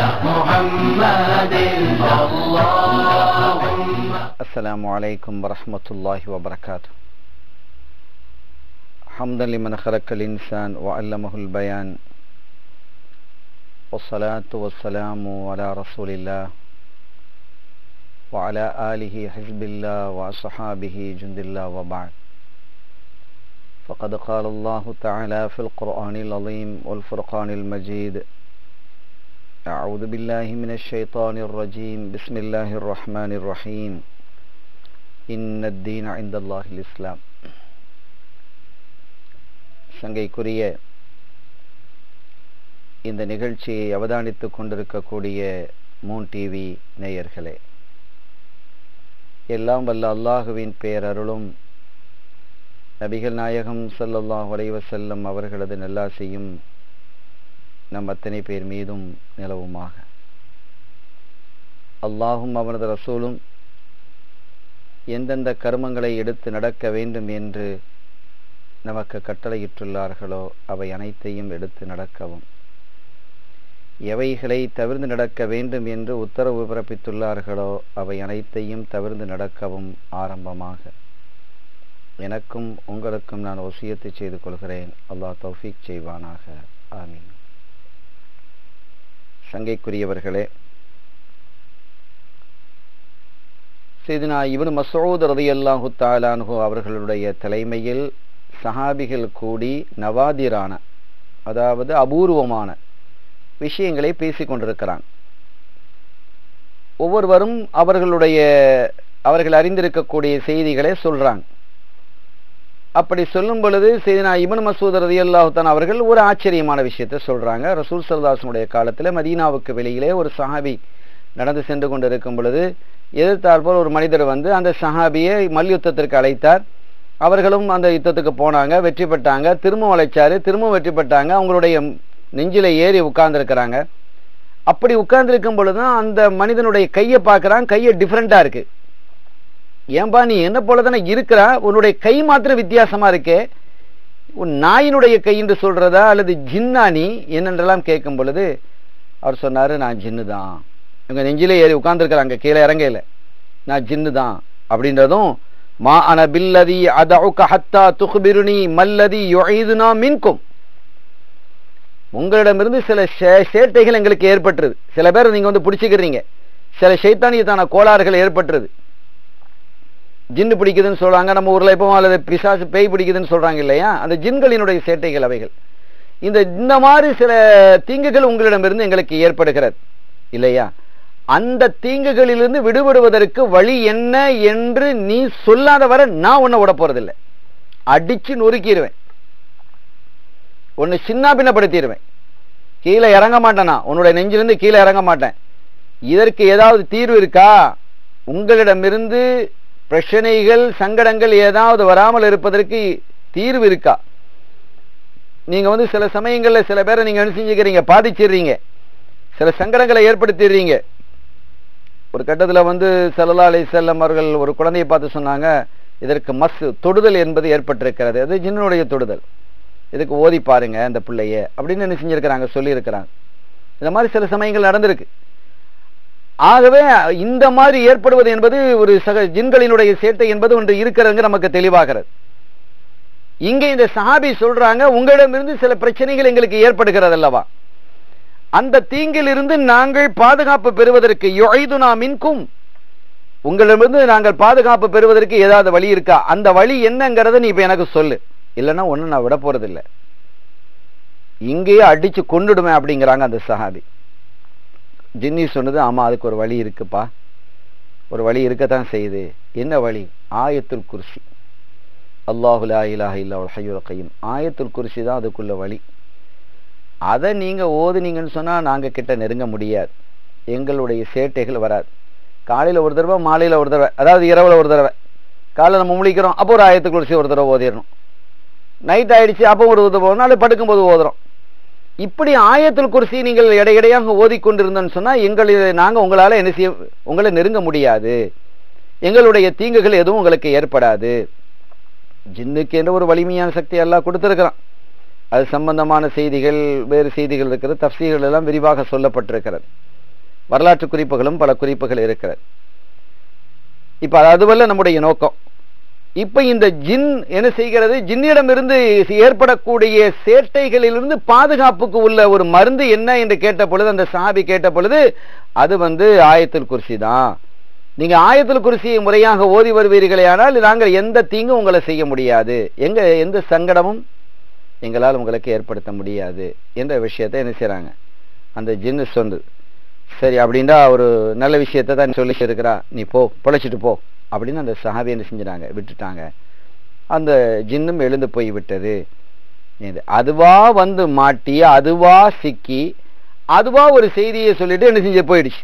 محمد اللهم السلام عليكم ورحمة الله وبركاته حمدا لمن خلق الإنسان وعلمه البيان والصلاة والسلام على رسول الله وعلى آله حزب الله وأصحابه جند الله وبعد فقد قال الله تعالى في القرآن العظيم والفرقان المجيد أعوذ بالله من الشيطان الرجيم بسم الله الرحمن الرحيم إن الدين عند الله الإسلام சங்கைக்குரிய இந்த நிகழ்ச்சியை அவதானித்துக் கொண்டிருக்கக்கூடிய மூன் டிவி நேயர்களே எல்லாம் வல்ல அல்லாஹுவின் பேரருளும் நபிகள் நாயகம் ஸல்லல்லாஹு அலைஹி வஸல்லம் அவர்களது நல்லாசையும் நம் அத்தனை பேர் மீதும் நிலவுமாக அல்லாஹும் அவனது ரசூலும் எந்தெந்த கர்மங்களை எடுத்து நடக்க வேண்டும் என்று நமக்கு கட்டளையிட்டுள்ளார்களோ அவை அனைத்தையும் எடுத்து நடக்கவும் எவைகளை தவிர்ந்து நடக்க வேண்டும் என்று உத்தரவு பிறப்பித்துள்ளார்களோ அவை அனைத்தையும் தவிர்ந்து நடக்கவும் ஆரம்பமாக எனக்கும் உங்களுக்கும் நான் ஒசியத்தை செய்து கொள்கிறேன் அல்லாஹ் தௌஃபீக் செய்வானாக ஆமீன் சங்கைக்குரியவர்களே செய்தினா இவன் மசூத் ரதியல்லாஹு தாலான்ஹு அவர்களுடைய தலைமையில் சஹாபிகள் கூடி நவாதிரான அதாவது அபூர்வமான விஷயங்களை பேசிக் கொண்டிருக்கிறான் ஒவ்வொருவரும் அவர்களுடைய அவர்கள் அறிந்திருக்கக்கூடிய செய்திகளை சொல்றாங்க அப்படி சொல்லும் பொழுது செய்தினா இபன் மசூத் ரதி அல்லாஹுத்தான் அவர்கள் ஒரு ஆச்சரியமான விஷயத்தை சொல்றாங்க ரசூல் சல்லாசனுடைய காலத்துல மதீனாவுக்கு வெளியிலே ஒரு சஹாபி நடந்து சென்று கொண்டிருக்கும் பொழுது எதிர்த்தாற்போல் ஒரு மனிதர் வந்து அந்த சஹாபியை மல்யுத்தத்திற்கு அழைத்தார் அவர்களும் அந்த யுத்தத்துக்கு போனாங்க வெற்றி பெற்றாங்க திரும்பவும் அழைச்சாரு திரும்பவும் வெற்றி பெற்றாங்க அவங்களுடைய நெஞ்சில ஏறி உட்கார்ந்துருக்கிறாங்க அப்படி உட்கார்ந்துருக்கும் பொழுதுதான் அந்த மனிதனுடைய கையை பார்க்கறான் கையை டிஃப்ரெண்டா இருக்கு ஏன்பா நீ என்ன போல தானே இருக்கிறா உன்னுடைய கை மாத்திரம் வித்தியாசமா இருக்கே உன் நாயினுடைய கை என்று சொல்றதா அல்லது ஜின்னா நீ என்னென்றெல்லாம் கேட்கும் பொழுது அவர் சொன்னாரு நான் ஜின்னு தான் இவங்க நெஞ்சிலே ஏறி உட்கார்ந்துருக்கிறாங்க கீழே இறங்கையில நான் ஜின்னு தான் அப்படின்றதும் மா அன பில்லதி அதவுக ஹத்தா துஹ்பிருனி மல்லதி யுஐதுனா மின்கும் உங்களிடமிருந்து சில சேட்டைகள் எங்களுக்கு ஏற்பட்டுருது சில பேர் நீங்க வந்து பிடிச்சிக்கிறீங்க சில சைத்தானியத்தான கோளாறுகள் ஏற்பட்டுருது ஜின்னு பிடிக்குதுன்னு சொல்றாங்க நம்ம ஊர்ல இப்போ அல்லது பிசாசு பேய் பிடிக்குதுன்னு சொல்றாங்க இல்லையா அந்த ஜின்களினுடைய சேட்டைகள் அவைகள் இந்த இந்த மாதிரி சில தீங்குகள் உங்களிடமிருந்து எங்களுக்கு ஏற்படுகிறது இல்லையா அந்த தீங்குகளிலிருந்து விடுபடுவதற்கு வழி என்ன என்று நீ சொல்லாத வரை நான் உன்னை விட போறதில்லை அடிச்சு நொறுக்கிடுவேன் உன்னை சின்ன பின்னப்படுத்திடுவேன் கீழே இறங்க மாட்டேனா உன்னுடைய நெஞ்சிலிருந்து கீழே இறங்க மாட்டேன் இதற்கு ஏதாவது தீர்வு இருக்கா உங்களிடமிருந்து பிரச்சனைகள் சங்கடங்கள் ஏதாவது வராமல் இருப்பதற்கு தீர்வு இருக்கா நீங்க வந்து சில சமயங்கள்ல சில பேரை நீங்க என்ன செஞ்சுக்கிறீங்க பாதிச்சிடுறீங்க சில சங்கடங்களை ஏற்படுத்திடுறீங்க ஒரு கட்டத்தில் வந்து சல்லா அலி செல்லம் அவர்கள் ஒரு குழந்தையை பார்த்து சொன்னாங்க இதற்கு மஸ் தொடுதல் என்பது ஏற்பட்டிருக்கிறது அது ஜின்னுடைய தொடுதல் இதுக்கு ஓதி பாருங்க அந்த பிள்ளைய அப்படின்னு என்ன செஞ்சிருக்கிறாங்க சொல்லியிருக்கிறாங்க இந்த மாதிரி சில சமயங்கள் நடந்திருக்கு ஆகவே இந்த மாதிரி ஏற்படுவது என்பது ஒரு சக ஜின்களினுடைய சேட்டை என்பது ஒன்று இருக்கிறது நமக்கு தெளிவாகிறது இங்கே இந்த சஹாபி சொல்றாங்க உங்களிடமிருந்து சில பிரச்சனைகள் எங்களுக்கு ஏற்படுகிறது அல்லவா அந்த தீங்கில் இருந்து நாங்கள் பாதுகாப்பு பெறுவதற்கு யுஐதுனா மின்கும் உங்களிடமிருந்து நாங்கள் பாதுகாப்பு பெறுவதற்கு ஏதாவது வழி இருக்கா அந்த வழி என்னங்கிறத நீ இப்ப எனக்கு சொல்லு இல்லைன்னா ஒண்ணு நான் விட போறதில்லை இங்கேயே அடிச்சு கொண்டுடுவேன் அப்படிங்கிறாங்க அந்த சஹாபி ஜின்னி சொன்னது ஆமா அதுக்கு ஒரு வழி இருக்குப்பா ஒரு வழி இருக்கத்தான் செய்யுது என்ன வழி ஆயத்துல் குர்சி அல்லாஹுலா இலாஹ இல்லா ஹையுல் கையும் ஆயத்துல் குர்சி தான் அதுக்குள்ள வழி அதை நீங்க ஓதுனீங்கன்னு சொன்னா நாங்க கிட்ட நெருங்க முடியாது எங்களுடைய சேட்டைகள் வராது காலையில ஒரு தடவை மாலையில ஒரு தடவை அதாவது இரவுல ஒரு தடவை காலையில் நம்ம முழிக்கிறோம் அப்போ ஒரு ஆயத்து குளிச்சு ஒரு தடவை ஓதிடணும் நைட் ஆயிடுச்சு அப்போ ஒரு தடவை நாளை படுக்கும்போது ஓதுறோம் இப்படி ஆயத்தில் குர்சி நீங்கள் இடையிடையாக ஓதிக்கொண்டிருந்தோம்னு சொன்னா எங்களை நாங்க உங்களால என்ன செய்ய உங்களை நெருங்க முடியாது எங்களுடைய தீங்குகள் எதுவும் உங்களுக்கு ஏற்படாது ஜின்னுக்கு என்ற ஒரு வலிமையான சக்தி எல்லாம் கொடுத்திருக்கிறான் அது சம்பந்தமான செய்திகள் வேறு செய்திகள் இருக்கிறது தப்சீகள் எல்லாம் விரிவாக சொல்லப்பட்டிருக்கிறது வரலாற்று குறிப்புகளும் பல குறிப்புகள் இருக்கிறது இப்ப அதுவல்ல நம்முடைய நோக்கம் இப்ப இந்த ஜின் என்ன செய்கிறது ஜின்னிடமிருந்து ஏற்படக்கூடிய சேட்டைகளிலிருந்து பாதுகாப்புக்கு உள்ள ஒரு மருந்து என்ன என்று கேட்ட பொழுது அந்த சாபி கேட்ட பொழுது அது வந்து ஆயத்தில் குர்சி தான் நீங்க ஆயத்தில் குர்சியை முறையாக ஓதி வருவீர்களே ஆனால் நாங்கள் எந்த தீங்கும் உங்களை செய்ய முடியாது எங்க எந்த சங்கடமும் எங்களால் உங்களுக்கு ஏற்படுத்த முடியாது என்ற விஷயத்தை என்ன செய்றாங்க அந்த ஜின்னு சொன்னது சரி அப்படின்னா ஒரு நல்ல விஷயத்தை தான் சொல்லி இருக்கிறா நீ போ பொழைச்சிட்டு போ அப்படின்னு அந்த சஹாபி என்ன செஞ்சிட்டாங்க விட்டுட்டாங்க அந்த ஜின்னும் எழுந்து போய் விட்டது இது அதுவா வந்து மாட்டி அதுவா சிக்கி அதுவா ஒரு செய்தியை சொல்லிட்டு என்ன செஞ்சு போயிடுச்சு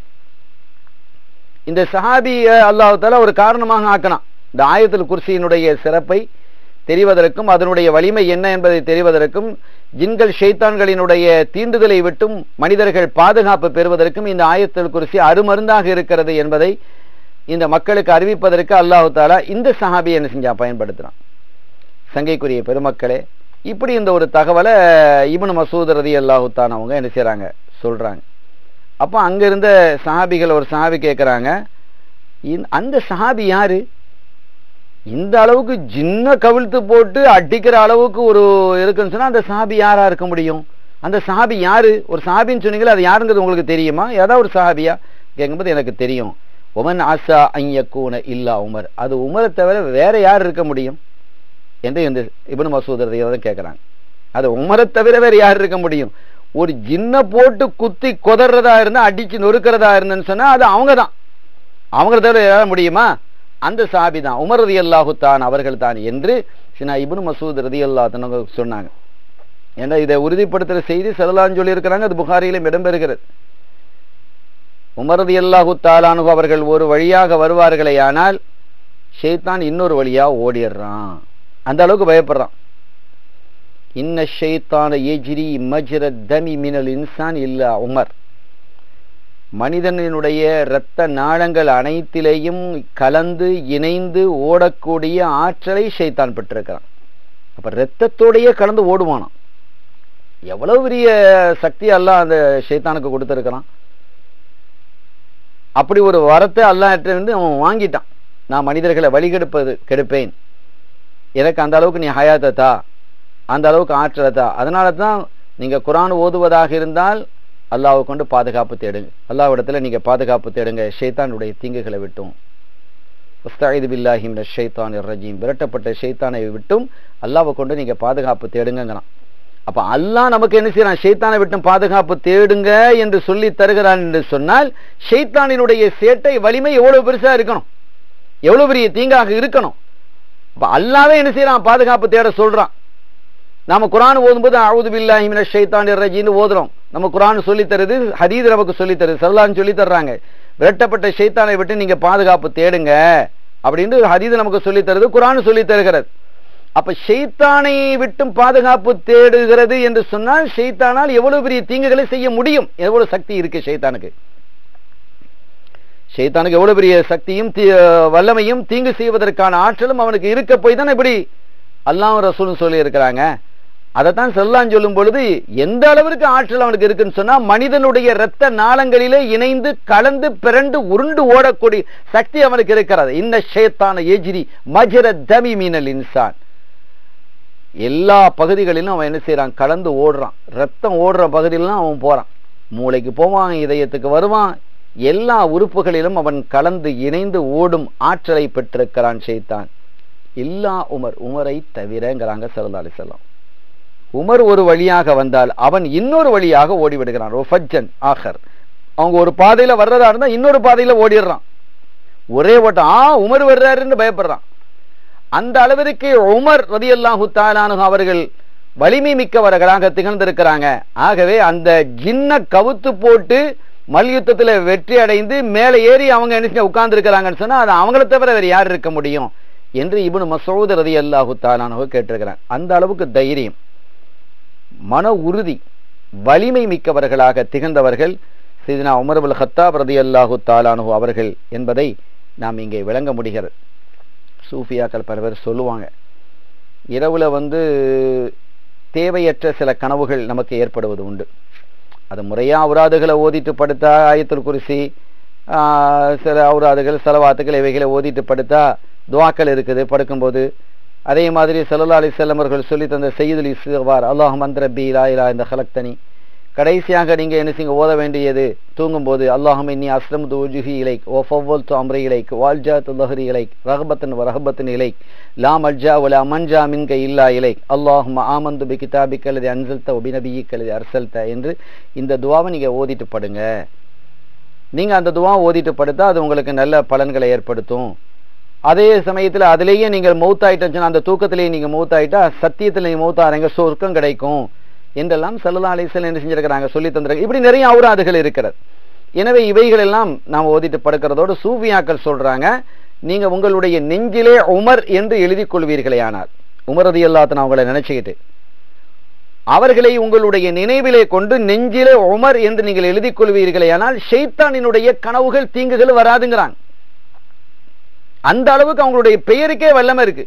இந்த சஹாபிய அல்லாஹால ஒரு காரணமாக ஆக்கலாம் இந்த ஆயத்தில் குர்சியினுடைய சிறப்பை தெரிவதற்கும் அதனுடைய வலிமை என்ன என்பதை தெரிவதற்கும் ஜின்கள் ஷைத்தான்களினுடைய தீண்டுதலை விட்டும் மனிதர்கள் பாதுகாப்பு பெறுவதற்கும் இந்த ஆயத்தில் குர்சி அருமருந்தாக இருக்கிறது என்பதை இந்த மக்களுக்கு அறிவிப்பதற்கு அல்லாஹு தாலா இந்த சஹாபியை என்ன செஞ்சா பயன்படுத்துறான் சங்கைக்குரிய பெருமக்களே இப்படி இந்த ஒரு தகவலை இப்னு மசூத் ரதி அல்லாஹு தான் அவங்க என்ன செய்றாங்க சொல்றாங்க அப்போ அங்க இருந்த சஹாபிகள் ஒரு சஹாபி கேட்குறாங்க அந்த சஹாபி யாரு இந்த அளவுக்கு ஜின்ன கவிழ்த்து போட்டு அடிக்கிற அளவுக்கு ஒரு இருக்குன்னு சொன்னா அந்த சஹாபி யாரா இருக்க முடியும் அந்த சஹாபி யாரு ஒரு சஹாபின்னு சொன்னீங்களா அது யாருங்கிறது உங்களுக்கு தெரியுமா ஏதாவது ஒரு சஹாபியா கேட்கும்போது எனக்கு தெரியும் ஒமன் ஆசா ஐயக்கூன இல்லா உமர் அது உமரை தவிர வேற யார் இருக்க முடியும் என்று இந்த இபன் மசூத் தான் கேட்குறாங்க அது உமரை தவிர வேற யார் இருக்க முடியும் ஒரு ஜின்ன போட்டு குத்தி கொதறதா இருந்தா அடிச்சு நொறுக்கிறதா இருந்தேன்னு சொன்னா அது அவங்க தான் அவங்கள தவிர யார முடியுமா அந்த சாபி தான் உமர் ரதி அல்லாஹு தான் அவர்கள் தான் என்று சினா இபுன் மசூத் ரதி அல்லா சொன்னாங்க ஏன்னா இதை உறுதிப்படுத்துற செய்தி செல்லலான்னு சொல்லி இருக்கிறாங்க அது புகாரியிலும் இடம்பெறுகிறது உமரது அல்லாஹு தாலானு அவர்கள் ஒரு வழியாக வருவார்களே ஆனால் ஷெய்தான் இன்னொரு வழியா ஓடிடுறான் அந்த அளவுக்கு பயப்படுறான் இன்ன ஷெய்தான எஜிரி மஜ்ர தமி மினல் இன்சான் இல்ல உமர் மனிதனினுடைய இரத்த நாளங்கள் அனைத்திலேயும் கலந்து இணைந்து ஓடக்கூடிய ஆற்றலை ஷைத்தான் பெற்றிருக்கிறான் அப்ப இரத்தத்தோடையே கலந்து ஓடுவானாம் எவ்வளவு பெரிய சக்தி அல்லாஹ் அந்த ஷைத்தானுக்கு கொடுத்திருக்கிறான் அப்படி ஒரு வரத்தை அல்லாஹிருந்து அவன் வாங்கிட்டான் நான் மனிதர்களை வழிகெடுப்பது கெடுப்பேன் எனக்கு அந்த அளவுக்கு நீ ஹயாத்தை தா அந்த அளவுக்கு ஆற்றலை தா அதனால தான் நீங்க குரான் ஓதுவதாக இருந்தால் அல்லாவை கொண்டு பாதுகாப்பு தேடுங்க அல்லாவிடத்துல நீங்க பாதுகாப்பு தேடுங்க ஷைத்தானுடைய தீங்குகளை விட்டும் உஸ்தாயிது பில்லாஹி மின ஷைத்தான் ரஜீம் விரட்டப்பட்ட ஷைத்தானை விட்டும் அல்லாவை கொண்டு நீங்க பாதுகாப்பு தேடுங்கிறான் அப்ப அல்லாஹ் நமக்கு என்ன செய்யறான் ஷைத்தானை விட்டும் பாதுகாப்பு தேடுங்க என்று சொல்லி தருகிறான் என்று சொன்னால் ஷைத்தானினுடைய சேட்டை வலிமை எவ்வளவு பெருசா இருக்கணும் எவ்வளவு பெரிய தீங்காக இருக்கணும் அப்ப அல்லாவே என்ன செய்யறான் பாதுகாப்பு தேட சொல்றான் நாம குரான் ஓதும்போது அவுது பில்லாஹி மின ஷைத்தான் ரஜின்னு ஓதுறோம் நம்ம குரான் சொல்லி தருது ஹதீத் நமக்கு சொல்லி தருது சல்லான்னு சொல்லி தர்றாங்க விரட்டப்பட்ட ஷைத்தானை விட்டு நீங்க பாதுகாப்பு தேடுங்க அப்படின்னு ஹதீது நமக்கு சொல்லி தருது குரான் சொல்லி தருகிறது அப்ப ஷெய்தானை விட்டும் பாதுகாப்பு தேடுகிறது என்று சொன்னால் ஷெய்தானால் எவ்வளவு பெரிய தீங்குகளை செய்ய முடியும் எவ்வளவு சக்தி இருக்கு ஷெய்தானுக்கு ஷெய்தானுக்கு எவ்வளவு பெரிய சக்தியும் வல்லமையும் தீங்கு செய்வதற்கான ஆற்றலும் அவனுக்கு இருக்க போய் தானே இப்படி அல்லாம் ரசூலும் சொல்லி இருக்கிறாங்க அதைத்தான் செல்லான் சொல்லும் பொழுது எந்த அளவிற்கு ஆற்றல் அவனுக்கு இருக்குன்னு சொன்னா மனிதனுடைய இரத்த நாளங்களிலே இணைந்து கலந்து பிறண்டு உருண்டு ஓடக்கூடிய சக்தி அவனுக்கு இருக்கிறது இந்த ஷேத்தான எஜிரி மஜர தமி மீனல் இன்சான் எல்லா பகுதிகளிலும் அவன் என்ன செய்யறான் கலந்து ஓடுறான் ரத்தம் ஓடுற பகுதியிலாம் அவன் போறான் மூளைக்கு போவான் இதயத்துக்கு வருவான் எல்லா உறுப்புகளிலும் அவன் கலந்து இணைந்து ஓடும் ஆற்றலை பெற்றிருக்கிறான் ஷெய்தான் இல்லா உமர் உமரை தவிரங்கிறாங்க சல்லா அலிசல்லாம் உமர் ஒரு வழியாக வந்தால் அவன் இன்னொரு வழியாக ஓடிவிடுகிறான் ரொஃபஜன் ஆஹர் அவங்க ஒரு பாதையில வர்றதா இருந்தா இன்னொரு பாதையில ஓடிடுறான் ஒரே ஓட்டம் ஆ உமர் வர்றாருன்னு பயப்படுறான் அந்த அளவிற்கு உமர் ரதி அல்லாஹு தாலானு அவர்கள் வலிமை மிக்கவர்களாக திகழ்ந்திருக்கிறாங்க ஆகவே அந்த ஜின்ன கவுத்து போட்டு மல்யுத்தத்தில் வெற்றி அடைந்து மேலே ஏறி அவங்க என்ன உட்கார்ந்து இருக்கிறாங்கன்னு சொன்னா அது அவங்கள தவிர வேற யார் இருக்க முடியும் என்று இவனு மசோத ரதி அல்லாஹு தாலானு கேட்டிருக்கிறான் அந்த அளவுக்கு தைரியம் மன உறுதி வலிமை மிக்கவர்களாக திகழ்ந்தவர்கள் சிதினா உமர்புல் ஹத்தாப் ரதி அல்லாஹு தாலானு அவர்கள் என்பதை நாம் இங்கே விளங்க முடிகிறது சூஃபியாக்கள் பல பேர் சொல்லுவாங்க இரவுல வந்து தேவையற்ற சில கனவுகள் நமக்கு ஏற்படுவது உண்டு அது முறையா அவுராதுகளை ஓதிட்டு படுத்தா ஆயத்துல் குருசி ஆஹ், சில அவுராதுகள் செலவாத்துக்கள் இவைகளை ஓதிட்டு படுத்தா துவாக்கள் இருக்குது படுக்கும்போது அதே மாதிரி சல்லா அலி அவர்கள் சொல்லி தந்த செய்யுதல் இஸ்வார் அல்லாஹ் மந்திர பி லா இலா இந்த ஹலக்தனி கடைசியாக நீங்க என்ன செய்யுங்க ஓத வேண்டியது தூங்கும்போது அல்லாஹும் இன்னி அஸ்லம் துஜுஹி இலைக் ஓ ஃபவ்வல் து அம்ரி இலைக் வால்ஜா து லஹரி இலைக் ரஹபத்தன் ரஹபத்தன் இலைக் லா மல்ஜா வல மன்ஜா மின்க இல்லா இலைக் அல்லாஹும் ஆமந்து பி கிதாபிக் அல்லது அன்சல்த ஒபிநபியிக் அல்லது அர்சல்த என்று இந்த துவாவை நீங்க ஓதிட்டு படுங்க நீங்க அந்த துவா ஓதிட்டு படுத்தா அது உங்களுக்கு நல்ல பலன்களை ஏற்படுத்தும் அதே சமயத்துல அதிலேயே நீங்கள் மௌத்தாயிட்டா அந்த தூக்கத்திலேயே நீங்க மௌத்தாயிட்டா சத்தியத்துல நீங்க மௌத்தாரங்க சொர்க்கம் கிடைக்கும் என்றெல்லாம் சல்லா அலிசல் என்ன செஞ்சிருக்கிறாங்க சொல்லி தந்திருக்காங்க இப்படி நிறைய அவுராதுகள் இருக்கிறது எனவே இவைகள் எல்லாம் நாம் ஓதிட்டு படுக்கிறதோடு சூஃபியாக்கள் சொல்றாங்க நீங்க உங்களுடைய நெஞ்சிலே உமர் என்று எழுதி கொள்வீர்களே ஆனால் உமரது எல்லாத்த அவங்களை நினைச்சுக்கிட்டு அவர்களை உங்களுடைய நினைவிலே கொண்டு நெஞ்சிலே உமர் என்று நீங்கள் எழுதிக் கொள்வீர்களே ஆனால் ஷைத்தானினுடைய கனவுகள் தீங்குகள் வராதுங்கிறாங்க அந்த அளவுக்கு அவங்களுடைய பெயருக்கே வல்லமை இருக்கு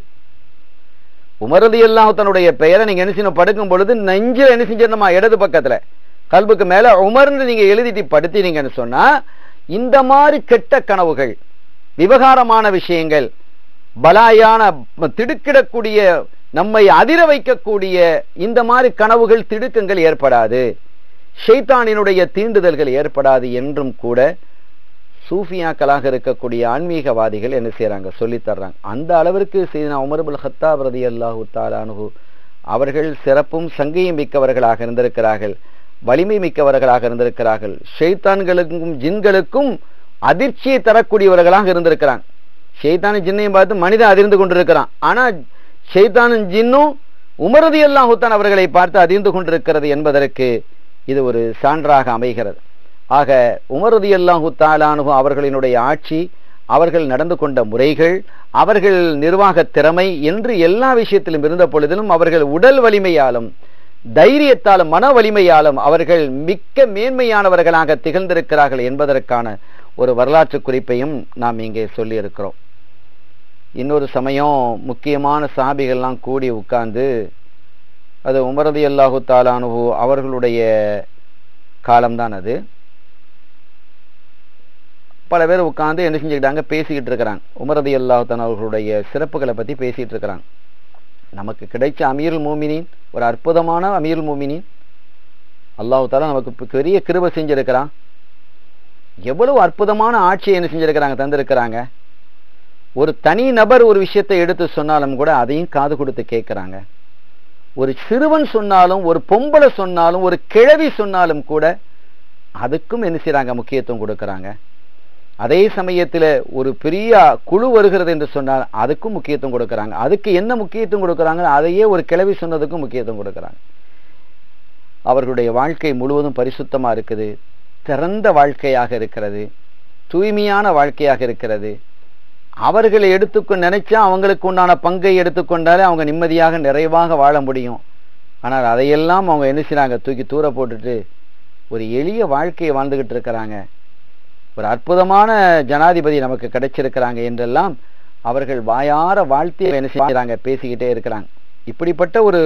உமரது எல்லாம் தன்னுடைய பெயரை நீங்க என்ன செய்யணும் படுக்கும் பொழுது நெஞ்சில் என்ன செஞ்சிடணுமா இடது பக்கத்துல கல்புக்கு மேல உமர்னு நீங்க எழுதிட்டு படுத்தினீங்கன்னு சொன்னா இந்த மாதிரி கெட்ட கனவுகள் விவகாரமான விஷயங்கள் பலாயான திடுக்கிடக்கூடிய நம்மை அதிர வைக்கக்கூடிய இந்த மாதிரி கனவுகள் திடுக்கங்கள் ஏற்படாது ஷைத்தானினுடைய தீண்டுதல்கள் ஏற்படாது என்றும் கூட சூஃபியாக்களாக இருக்கக்கூடிய ஆன்மீகவாதிகள் என்ன செய்யறாங்க சொல்லி தர்றாங்க அந்த அளவிற்கு செய்தனா உமர்புல் ஹத்தாப் ரதி அல்லாஹு தாலானு அவர்கள் சிறப்பும் சங்கையும் மிக்கவர்களாக இருந்திருக்கிறார்கள் வலிமை மிக்கவர்களாக இருந்திருக்கிறார்கள் ஷைத்தான்களுக்கும் ஜின்களுக்கும் அதிர்ச்சியை தரக்கூடியவர்களாக இருந்திருக்கிறாங்க ஷைத்தான ஜின்னையும் பார்த்து மனிதன் அதிர்ந்து கொண்டிருக்கிறான் ஆனா ஷைத்தானும் ஜின்னும் உமரதி அல்லாஹுத்தான் அவர்களை பார்த்து அதிர்ந்து கொண்டிருக்கிறது என்பதற்கு இது ஒரு சான்றாக அமைகிறது ஆக உமரதி அல்லாஹு தாலானு அவர்களினுடைய ஆட்சி அவர்கள் நடந்து கொண்ட முறைகள் அவர்கள் நிர்வாக திறமை என்று எல்லா விஷயத்திலும் இருந்த பொழுதிலும் அவர்கள் உடல் வலிமையாலும் தைரியத்தாலும் மன வலிமையாலும் அவர்கள் மிக்க மேன்மையானவர்களாக திகழ்ந்திருக்கிறார்கள் என்பதற்கான ஒரு வரலாற்று குறிப்பையும் நாம் இங்கே சொல்லி இருக்கிறோம் இன்னொரு சமயம் முக்கியமான சாபிகள்லாம் கூடி உட்கார்ந்து அது உமரதி அல்லாஹு தாலானு அவர்களுடைய காலம்தான் அது பல பேர் உட்கார்ந்து என்ன செஞ்சுக்கிட்டாங்க பேசிக்கிட்டு இருக்கிறாங்க உமரதி அல்லாஹான் அவர்களுடைய சிறப்புகளை பத்தி பேசிட்டு இருக்கிறாங்க நமக்கு கிடைச்ச அமீருல் மூமினின் ஒரு அற்புதமான அமீருல் மூமினின் அல்லாஹு தாலா நமக்கு பெரிய கிருப செஞ்சிருக்கிறான் எவ்வளவு அற்புதமான ஆட்சியை என்ன செஞ்சிருக்கிறாங்க தந்திருக்கிறாங்க ஒரு தனி நபர் ஒரு விஷயத்தை எடுத்து சொன்னாலும் கூட அதையும் காது கொடுத்து கேட்கிறாங்க ஒரு சிறுவன் சொன்னாலும் ஒரு பொம்பளை சொன்னாலும் ஒரு கிழவி சொன்னாலும் கூட அதுக்கும் என்ன செய்யறாங்க முக்கியத்துவம் கொடுக்கறாங்க அதே சமயத்தில் ஒரு பெரிய குழு வருகிறது என்று சொன்னால் அதுக்கும் முக்கியத்துவம் கொடுக்கறாங்க அதுக்கு என்ன முக்கியத்துவம் கொடுக்கறாங்க அதையே ஒரு கிளவி சொன்னதுக்கும் முக்கியத்துவம் கொடுக்கறாங்க அவர்களுடைய வாழ்க்கை முழுவதும் பரிசுத்தமா இருக்குது திறந்த வாழ்க்கையாக இருக்கிறது தூய்மையான வாழ்க்கையாக இருக்கிறது அவர்களை எடுத்துக்கொ நினைச்சா அவங்களுக்கு உண்டான பங்கை எடுத்துக்கொண்டாலே அவங்க நிம்மதியாக நிறைவாக வாழ முடியும் ஆனால் அதையெல்லாம் அவங்க என்ன செய்றாங்க தூக்கி தூர போட்டுட்டு ஒரு எளிய வாழ்க்கையை வாழ்ந்துகிட்டு இருக்கிறாங்க ஒரு அற்புதமான ஜனாதிபதி நமக்கு கிடைச்சிருக்கிறாங்க என்றெல்லாம் அவர்கள் வாயார வாழ்த்தி என்ன செய்யறாங்க பேசிக்கிட்டே இருக்கிறாங்க இப்படிப்பட்ட ஒரு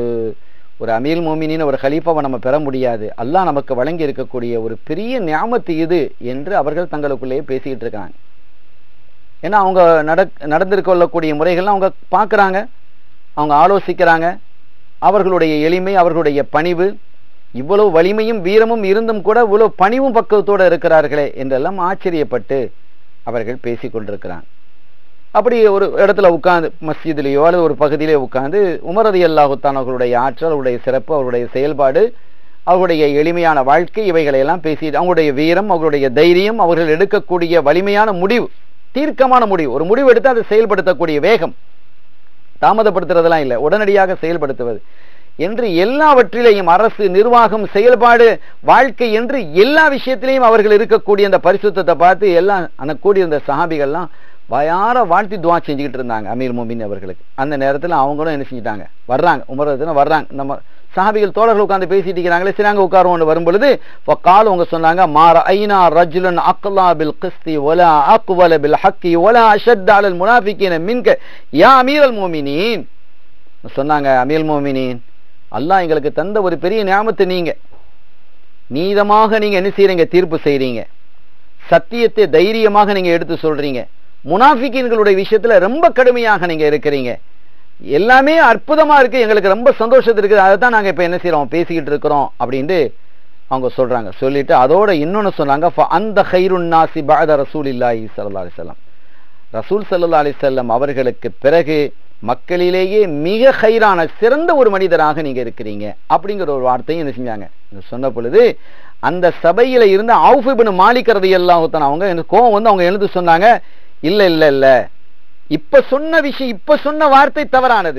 ஒரு அமீல் மோமினின் ஒரு ஹலீஃபாவை நம்ம பெற முடியாது அல்லாஹ் நமக்கு வழங்கி இருக்கக்கூடிய ஒரு பெரிய ஞாபத்து இது என்று அவர்கள் தங்களுக்குள்ளேயே பேசிக்கிட்டு இருக்காங்க ஏன்னா அவங்க நட நடந்திருக்கொள்ளக்கூடிய முறைகள்லாம் அவங்க பார்க்குறாங்க அவங்க ஆலோசிக்கிறாங்க அவர்களுடைய எளிமை அவர்களுடைய பணிவு இவ்வளவு வலிமையும் வீரமும் இருந்தும் கூட இவ்வளவு பணிவும் பக்குவத்தோடு இருக்கிறார்களே என்றெல்லாம் ஆச்சரியப்பட்டு அவர்கள் பேசி கொண்டிருக்கிறாங்க அப்படி ஒரு இடத்துல உட்கார்ந்து மஸ்ஜிதிலேயோ அல்லது ஒரு பகுதியிலே உட்கார்ந்து உமரதி அல்லாஹுத்தான் அவர்களுடைய ஆற்றல் அவருடைய சிறப்பு அவருடைய செயல்பாடு அவருடைய எளிமையான வாழ்க்கை இவைகளை எல்லாம் பேசி அவங்களுடைய வீரம் அவர்களுடைய தைரியம் அவர்கள் எடுக்கக்கூடிய வலிமையான முடிவு தீர்க்கமான முடிவு ஒரு முடிவு எடுத்து அதை செயல்படுத்தக்கூடிய வேகம் தாமதப்படுத்துறதெல்லாம் இல்லை உடனடியாக செயல்படுத்துவது என்று எல்லாவற்றிலையும் அரசு நிர்வாகம் செயல்பாடு வாழ்க்கை என்று எல்லா விஷயத்திலையும் அவர்கள் இருக்கக்கூடிய அந்த பரிசுத்தத்தை பார்த்து எல்லாம் அந்த கூடியிருந்த சஹாபிகள்லாம் வயார வாழ்த்தி துவா செஞ்சுக்கிட்டு இருந்தாங்க அமீர் மோமின் அவர்களுக்கு அந்த நேரத்தில் அவங்களும் என்ன செஞ்சிட்டாங்க வர்றாங்க உமரத்துல வர்றாங்க நம்ம சஹாபிகள் தோழர்கள் உட்கார்ந்து பேசிட்டு இருக்கிறாங்களே சிறாங்க உட்காருவோம் வரும் பொழுது காலம் அவங்க சொன்னாங்க மாற ஐனா ரஜுலன் அக்லா பில் கிஸ்தி ஒலா அக்வல பில் ஹக்கி ஒலா அஷத் அலல் முனாஃபிக்கின மின்க யா அமீரல் மோமினின் சொன்னாங்க அமீல் மோமினின் அல்லாஹ் எங்களுக்கு தந்த ஒரு பெரிய ஞாபகத்தை நீங்க நீதமாக நீங்க என்ன செய்றீங்க தீர்ப்பு செய்றீங்க சத்தியத்தை தைரியமாக நீங்க எடுத்து சொல்றீங்க முனாஃபிக்கின்களுடைய விஷயத்துல ரொம்ப கடுமையாக நீங்க இருக்கிறீங்க எல்லாமே அற்புதமா இருக்கு எங்களுக்கு ரொம்ப சந்தோஷத்து இருக்குது அதை தான் நாங்க இப்ப என்ன செய்றோம் பேசிக்கிட்டு இருக்கிறோம் அப்படின்ட்டு அவங்க சொல்றாங்க சொல்லிட்டு அதோட இன்னொன்னு சொன்னாங்க "ஃப அந்த ஹைருன் நாசி பாத ரசூல் இல்லாஹி சல்லா அலிசல்லாம் ரசூல் சல்லா அலிசல்லம் அவர்களுக்கு பிறகு மக்களிலேயே மிக ஹைரான சிறந்த ஒரு மனிதராக நீங்க இருக்கிறீங்க அப்படிங்கிற ஒரு வார்த்தையும் என்ன செஞ்சாங்க இங்க சொன்ன பொழுது அந்த சபையில இருந்த அவுஃபிபின் மாலிக்கிறது எல்லாம் அவங்க எனக்கு கோவம் வந்து அவங்க எழுந்து சொன்னாங்க இல்ல இல்ல இல்ல இப்ப சொன்ன விஷயம் இப்ப சொன்ன வார்த்தை தவறானது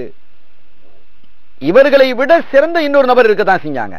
இவர்களை விட சிறந்த இன்னொரு நபர் இருக்கத்தான் செஞ்சாங்க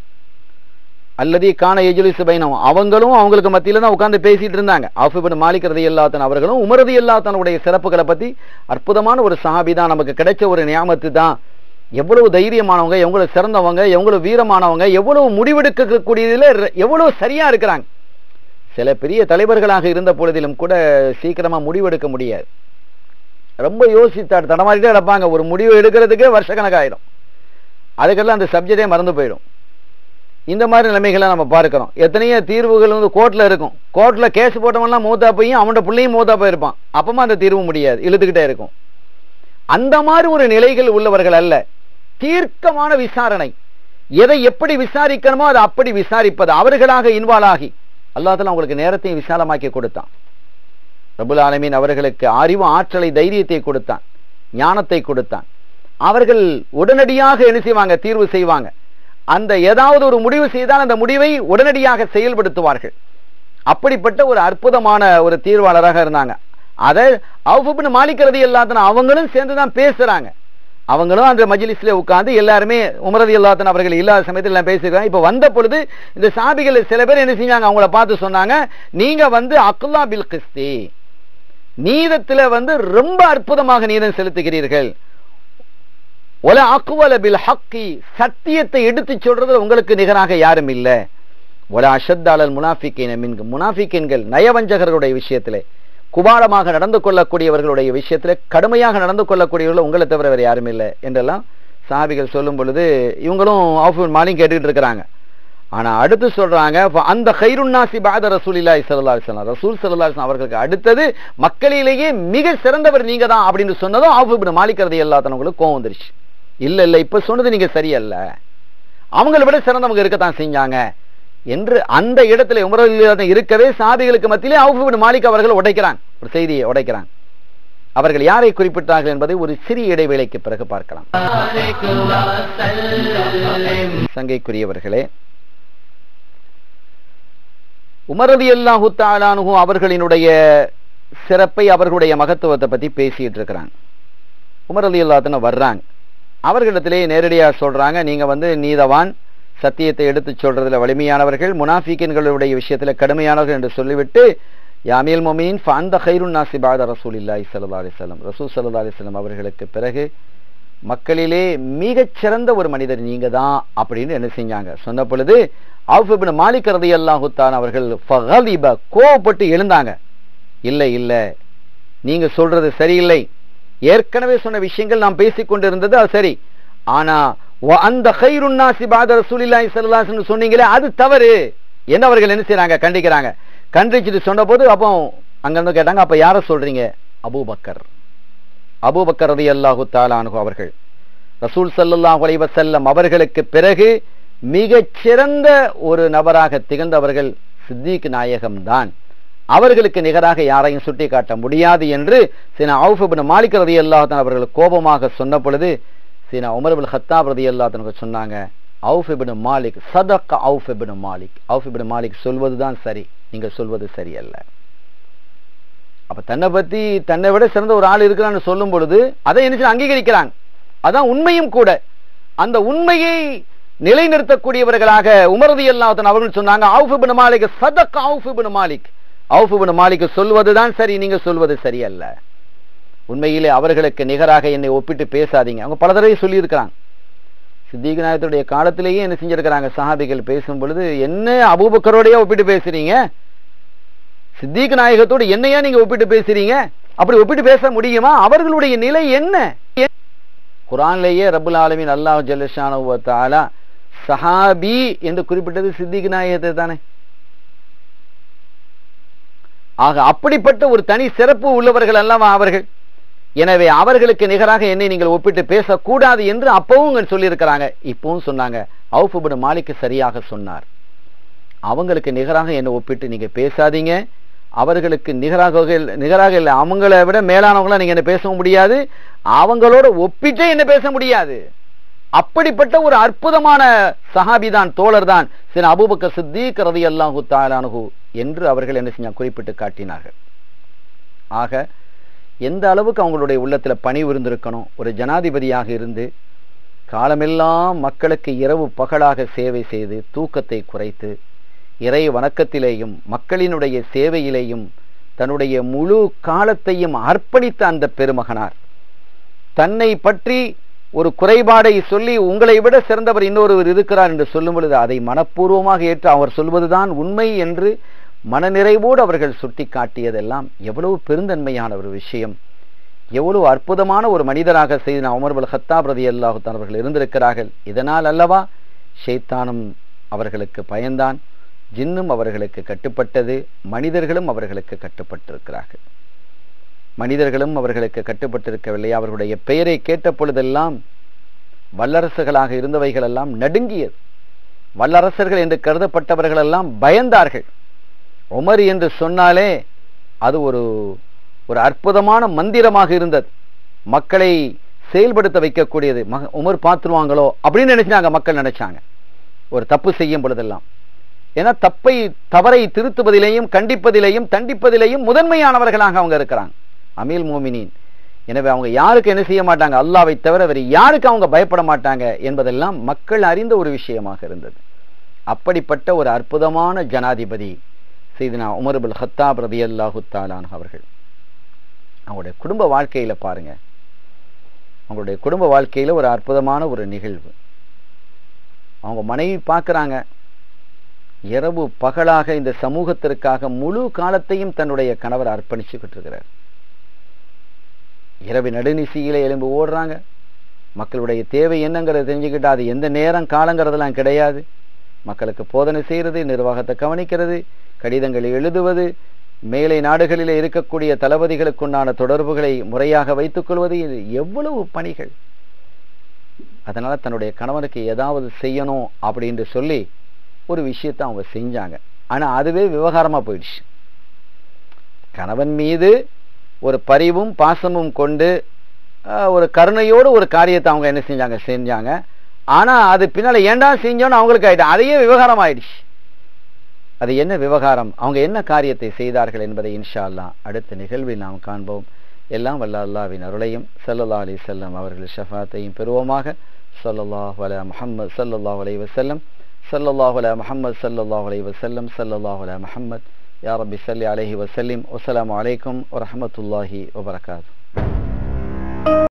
அல்லது காண எஜுலிசு பைனம் அவங்களும் அவங்களுக்கு மத்தியில தான் உட்கார்ந்து பேசிட்டு இருந்தாங்க ஆஃபிபின் மாலிக் ரதி அல்லாத்தன் அவர்களும் உமரதி அல்லாத்தனுடைய சிறப்புகளை பத்தி அற்புதமான ஒரு சஹாபி தான் நமக்கு கிடைச்ச ஒரு நியாமத்து தான் எவ்வளவு தைரியமானவங்க எவ்வளவு சிறந்தவங்க எவ்வளவு வீரமானவங்க எவ்வளவு முடிவெடுக்கக்கூடியதுல எவ்வளவு சரியா இருக்கிறாங்க சில பெரிய தலைவர்களாக இருந்த பொழுதிலும் கூட சீக்கிரமா முடிவெடுக்க முடியாது ரொம்ப யோசித்தார் தடமாறிட்டே கிடப்பாங்க ஒரு முடிவு எடுக்கிறதுக்கே வருஷக்கணக்காயிடும் அதுக்கெல்லாம் அந்த சப்ஜெக்டே மறந்து போயிடும் இந்த மாதிரி நிலைமைகளை நம்ம பார்க்கிறோம் எத்தனையோ தீர்வுகள் வந்து கோர்ட்ல இருக்கும் கோர்ட்ல கேஸ் போட்டவன்லாம் மூத்தா போயும் அவனோட பிள்ளையும் மூத்தா போயிருப்பான் அப்பமா அந்த தீர்வு முடியாது இழுத்துக்கிட்டே இருக்கும் அந்த மாதிரி ஒரு நிலைகள் உள்ளவர்கள் அல்ல தீர்க்கமான விசாரணை எதை எப்படி விசாரிக்கணுமோ அதை அப்படி விசாரிப்பது அவர்களாக இன்வால்வ் ஆகி அல்லாஹ் அவங்களுக்கு நேரத்தையும் விசாலமாக்கி கொடுத்தான் ரபுல் ஆலமீன் அவர்களுக்கு அறிவு ஆற்றலை தைரியத்தை கொடுத்தான் ஞானத்தை கொடுத்தான் அவர்கள் உடனடியாக என்ன செய்வாங்க தீர்வு செய்வாங்க அந்த ஏதாவது ஒரு முடிவு செய்தால் அந்த முடிவை உடனடியாக செயல்படுத்துவார்கள் அப்படிப்பட்ட ஒரு அற்புதமான ஒரு தீர்வாளராக இருந்தாங்க அதை அவுபின் மாலிக்கிறது எல்லாத்தன அவங்களும் சேர்ந்து தான் பேசுறாங்க அவங்களும் அந்த மஜிலிஸ்ல உட்கார்ந்து எல்லாருமே உமரதி எல்லாத்தன் அவர்கள் இல்லாத சமயத்தில் எல்லாம் பேசிருக்காங்க இப்ப வந்த பொழுது இந்த சாபிகள் சில பேர் என்ன செஞ்சாங்க அவங்கள பார்த்து சொன்னாங்க நீங்க வந்து அக்குல்லா பில் கிஸ்தி நீதத்துல வந்து ரொம்ப அற்புதமாக நீதம் செலுத்துகிறீர்கள் ஒல அக்குவல பில் ஹக்கி சத்தியத்தை எடுத்து சொல்றது உங்களுக்கு நிகராக யாரும் இல்ல ஒல அஷத்தாளல் முனாஃபிக்கின் மின்கு முனாஃபிக்கின்கள் நயவஞ்சகர்களுடைய விஷயத்திலே குபாலமாக நடந்து கொள்ளக்கூடியவர்களுடைய விஷயத்துல கடுமையாக நடந்து கொள்ளக்கூடியவர்கள் உங்களை தவிர வேறு யாரும் இல்லை என்றெல்லாம் சாபிகள் சொல்லும் பொழுது இவங்களும் ஆஃபூன் மாலிங் கேட்டுக்கிட்டு இருக்கிறாங்க ஆனா அடுத்து சொல்றாங்க அந்த ஹைருன்னாசி பாத ரசூலில்லா சல்லா அலிஸ்லாம் ரசூல் சல்லா அலிஸ்லாம் அவர்களுக்கு அடுத்தது மக்களிலேயே மிக சிறந்தவர் நீங்க தான் அப்படின்னு சொன்னதும் ஆஃபிபின் மாலிக்கிறது எல்லாத்தனவங்களுக்கு கோவம் வந்துருச்சு இல்ல இல்ல இப்ப சொன்னது நீங்க சரியல்ல அவங்களை விட சிறந்தவங்க இருக்கத்தான் செஞ்சாங்க என்று அந்த இடத்துல உமரில் இருக்கவே சாபிகளுக்கு மத்தியிலே அவுபின் மாலிக் அவர்கள் உடைக்கிறாங்க ஒரு செய்தியை உடைக்கிறாங்க அவர்கள் யாரை குறிப்பிட்டார்கள் என்பதை ஒரு சிறிய இடைவேளைக்கு பிறகு பார்க்கலாம் சங்கைக்குரியவர்களே உமரதி அல்லாஹு தாலானு அவர்களினுடைய சிறப்பை அவர்களுடைய மகத்துவத்தை பத்தி பேசிட்டு இருக்கிறாங்க உமரதி அல்லாத்தன வர்றாங்க அவர்களிடத்திலே நேரடியா சொல்றாங்க நீங்க வந்து நீதவான் சத்தியத்தை எடுத்து சொல்றதுல வலிமையானவர்கள் முனாஃபிக்கின்களுடைய விஷயத்துல கடுமையானவர்கள் என்று சொல்லிவிட்டு யாமியல் மொமீன் ஃபாந்த ஹைருன் நாசிபாத ரசூல் இல்லாஹி சல்லா அலிஸ்லாம் ரசூல் சல்லா அலிஸ்லாம் அவர்களுக்கு பிறகு மக்களிலே மிகச் சிறந்த ஒரு மனிதர் நீங்க தான் அப்படின்னு என்ன செஞ்சாங்க சொன்ன பொழுது அவுபின் மாலிக் ரதி அல்லாஹுத்தான் அவர்கள் கோவப்பட்டு எழுந்தாங்க இல்லை இல்லை நீங்க சொல்றது சரியில்லை ஏற்கனவே சொன்ன விஷயங்கள் நாம் பேசிக் கொண்டிருந்தது அது சரி ஆனா அந்த ஹைருன்னாசி பாத ரசூலில்லாஹி ஸல்லல்லாஹு சொன்னீங்களே அது தவறு என்ன அவர்கள் என்ன செய்றாங்க கண்டிக்கிறாங்க கண்டிச்சுட்டு சொன்ன போது அப்போ அங்க இருந்து கேட்டாங்க அப்ப யார சொல்றீங்க அபூபக்கர் அபூபக்கர் ரதி அல்லாஹு தாலானு அவர்கள் ரசூல் சல்லாஹ் அலைவசல்லம் அவர்களுக்கு பிறகு மிகச் சிறந்த ஒரு நபராக திகழ்ந்தவர்கள் சித்திக் நாயகம் தான் அவர்களுக்கு நிகராக யாரையும் சுட்டி காட்ட முடியாது என்று சின அவுஃபிபின் மாலிக் ரதி அல்லாஹன் அவர்கள் கோபமாக சொன்ன பொழுது சீனா உமர்பின் ஹத்தாப் ரதி அல்லாத்தனுக்கு சொன்னாங்க அவுஃபிபின் மாலிக் சதக் அவுஃபிபின் மாலிக் அவுஃபிபின் மாலிக் சொல்வதுதான் சரி நீங்க சொல்வது சரியல்ல அப்ப தன்னை பத்தி தன்னை விட சிறந்த ஒரு ஆள் இருக்கிறான்னு சொல்லும் பொழுது அதை என்ன அங்கீகரிக்கிறாங்க அதான் உண்மையும் கூட அந்த உண்மையை நிலைநிறுத்தக்கூடியவர்களாக உமரதி அல்லாத்தன் அவர்கள் சொன்னாங்க அவுஃபிபின் மாலிக் சதக் அவுஃபிபின் மாலிக் அவுஃபிபின் மாலிக் சொல்வதுதான் சரி நீங்க சொல்வது சரியல்ல உண்மையிலே அவர்களுக்கு நிகராக என்னை ஒப்பிட்டு பேசாதீங்க அவங்க பல தடவை சொல்லியிருக்கிறாங்க சித்திக நாயகத்துடைய காலத்திலேயே என்ன செஞ்சிருக்கிறாங்க சஹாபிகள் பேசும் பொழுது என்ன அபூபக்கரோடைய ஒப்பிட்டு பேசுறீங்க சித்திக நாயகத்தோடு என்னையா நீங்க ஒப்பிட்டு பேசுறீங்க அப்படி ஒப்பிட்டு பேச முடியுமா அவர்களுடைய நிலை என்ன குரான்லேயே ரபுல் ஆலமின் அல்லாஹ் ஜல்லஷான சஹாபி என்று குறிப்பிட்டது சித்திக் நாயகத்தை தானே ஆக அப்படிப்பட்ட ஒரு தனி சிறப்பு உள்ளவர்கள் அல்லவா அவர்கள் எனவே அவர்களுக்கு நிகராக என்னை நீங்கள் ஒப்பிட்டு பேசக்கூடாது என்று அப்பவும் இங்க சொல்லியிருக்கிறாங்க இப்பவும் சொன்னாங்க அவுஃபுபின் மாலிக்கு சரியாக சொன்னார் அவங்களுக்கு நிகராக என்னை ஒப்பிட்டு நீங்க பேசாதீங்க அவர்களுக்கு நிகராக நிகராக இல்லை அவங்கள விட மேலானவங்கள நீங்க என்ன பேச முடியாது அவங்களோட ஒப்பிட்டே என்ன பேச முடியாது அப்படிப்பட்ட ஒரு அற்புதமான சஹாபி தான் தோழர் தான் சில அபூபக்க சித்திக் ரதி அல்லாஹு தாலானு என்று அவர்கள் என்ன செஞ்சா குறிப்பிட்டு காட்டினார்கள் ஆக எந்த அளவுக்கு அவங்களுடைய உள்ளத்துல பணிவு இருந்திருக்கணும் ஒரு ஜனாதிபதியாக இருந்து காலமெல்லாம் மக்களுக்கு இரவு பகலாக சேவை செய்து தூக்கத்தை குறைத்து இறை வணக்கத்திலேயும் மக்களினுடைய சேவையிலேயும் தன்னுடைய முழு காலத்தையும் அர்ப்பணித்த அந்த பெருமகனார் தன்னை பற்றி ஒரு குறைபாடை சொல்லி உங்களை விட சிறந்தவர் இன்னொருவர் இருக்கிறார் என்று சொல்லும் பொழுது அதை மனப்பூர்வமாக ஏற்று அவர் சொல்வதுதான் உண்மை என்று மனநிறைவோடு அவர்கள் சுட்டி காட்டியதெல்லாம் எவ்வளவு பெருந்தன்மையான ஒரு விஷயம் எவ்வளவு அற்புதமான ஒரு மனிதராக செய்த அமர்வல் ஹத்தாப் ரதி அல்லாஹுத்தான் அவர்கள் இருந்திருக்கிறார்கள் இதனால் அல்லவா ஷைத்தானும் அவர்களுக்கு பயந்தான் ஜின்னும் அவர்களுக்கு கட்டுப்பட்டது மனிதர்களும் அவர்களுக்கு கட்டுப்பட்டிருக்கிறார்கள் மனிதர்களும் அவர்களுக்கு கட்டுப்பட்டிருக்கவில்லை அவர்களுடைய பெயரை கேட்ட பொழுதெல்லாம் வல்லரசுகளாக இருந்தவைகள் எல்லாம் நடுங்கியது வல்லரசர்கள் என்று கருதப்பட்டவர்கள் எல்லாம் பயந்தார்கள் உமர் என்று சொன்னாலே அது ஒரு ஒரு அற்புதமான மந்திரமாக இருந்தது மக்களை செயல்படுத்த வைக்கக்கூடியது உமர் பார்த்துருவாங்களோ அப்படின்னு நினைச்சாங்க மக்கள் நினைச்சாங்க ஒரு தப்பு செய்யும் பொழுதெல்லாம் ஏன்னா தப்பை தவறை திருத்துவதிலேயும் கண்டிப்பதிலேயும் தண்டிப்பதிலேயும் முதன்மையானவர்களாக அவங்க இருக்கிறாங்க அமீல் மோமினின் எனவே அவங்க யாருக்கு என்ன செய்ய மாட்டாங்க அல்லாவை தவிர வேறு யாருக்கு அவங்க பயப்பட மாட்டாங்க என்பதெல்லாம் மக்கள் அறிந்த ஒரு விஷயமாக இருந்தது அப்படிப்பட்ட ஒரு அற்புதமான ஜனாதிபதி செய்தினா உமர்புல் ஹத்தாப் ரதி அல்லாஹு தாலான் அவர்கள் அவங்களுடைய குடும்ப வாழ்க்கையில பாருங்க அவங்களுடைய குடும்ப வாழ்க்கையில ஒரு அற்புதமான ஒரு நிகழ்வு அவங்க மனைவி பார்க்குறாங்க இரவு பகலாக இந்த சமூகத்திற்காக முழு காலத்தையும் தன்னுடைய கணவர் அர்ப்பணிச்சுக்கிட்டு இருக்கிறார் இரவு நடுநிசையில எலும்பு ஓடுறாங்க மக்களுடைய தேவை என்னங்கிறத தெரிஞ்சுக்கிட்டா அது எந்த நேரம் காலங்கிறதெல்லாம் கிடையாது மக்களுக்கு போதனை செய்யறது நிர்வாகத்தை கவனிக்கிறது கடிதங்களை எழுதுவது மேலை நாடுகளில் இருக்கக்கூடிய தளபதிகளுக்குண்டான தொடர்புகளை முறையாக வைத்துக் கொள்வது இது எவ்வளவு பணிகள் அதனால தன்னுடைய கணவனுக்கு ஏதாவது செய்யணும் அப்படின்னு சொல்லி ஒரு விஷயத்தை அவங்க செஞ்சாங்க ஆனா அதுவே விவகாரமா போயிடுச்சு கணவன் மீது ஒரு பரிவும் பாசமும் கொண்டு ஒரு கருணையோடு ஒரு காரியத்தை அவங்க என்ன செஞ்சாங்க செஞ்சாங்க ஆனா அது பின்னால ஏண்டா செஞ்சோன்னு அவங்களுக்கு ஆயிட்டு அதையே விவகாரம் ஆயிடுச்சு அது என்ன விவகாரம் அவங்க என்ன காரியத்தை செய்தார்கள் என்பதை இன்ஷா அல்லா அடுத்த நிகழ்வில் நாம் காண்போம் எல்லாம் வல்ல அல்லாவின் அருளையும் சல்லல்லா அலி செல்லம் அவர்கள் ஷஃபாத்தையும் பெறுவோமாக சல்லல்லாஹ் அல முஹம்மது சல்லல்லாஹ் அலை வசல்லம் சல்லல்லாஹ் அல முஹம்மது சல்லல்லாஹ் அலை வசல்லம் சல்லல்லாஹ் அல முஹம்மத் யா ரப்பி சல்லி அலைஹி வசல்லிம் வசலாம் அலைக்கும் வரஹமத்துல்லாஹி வபரகாத்து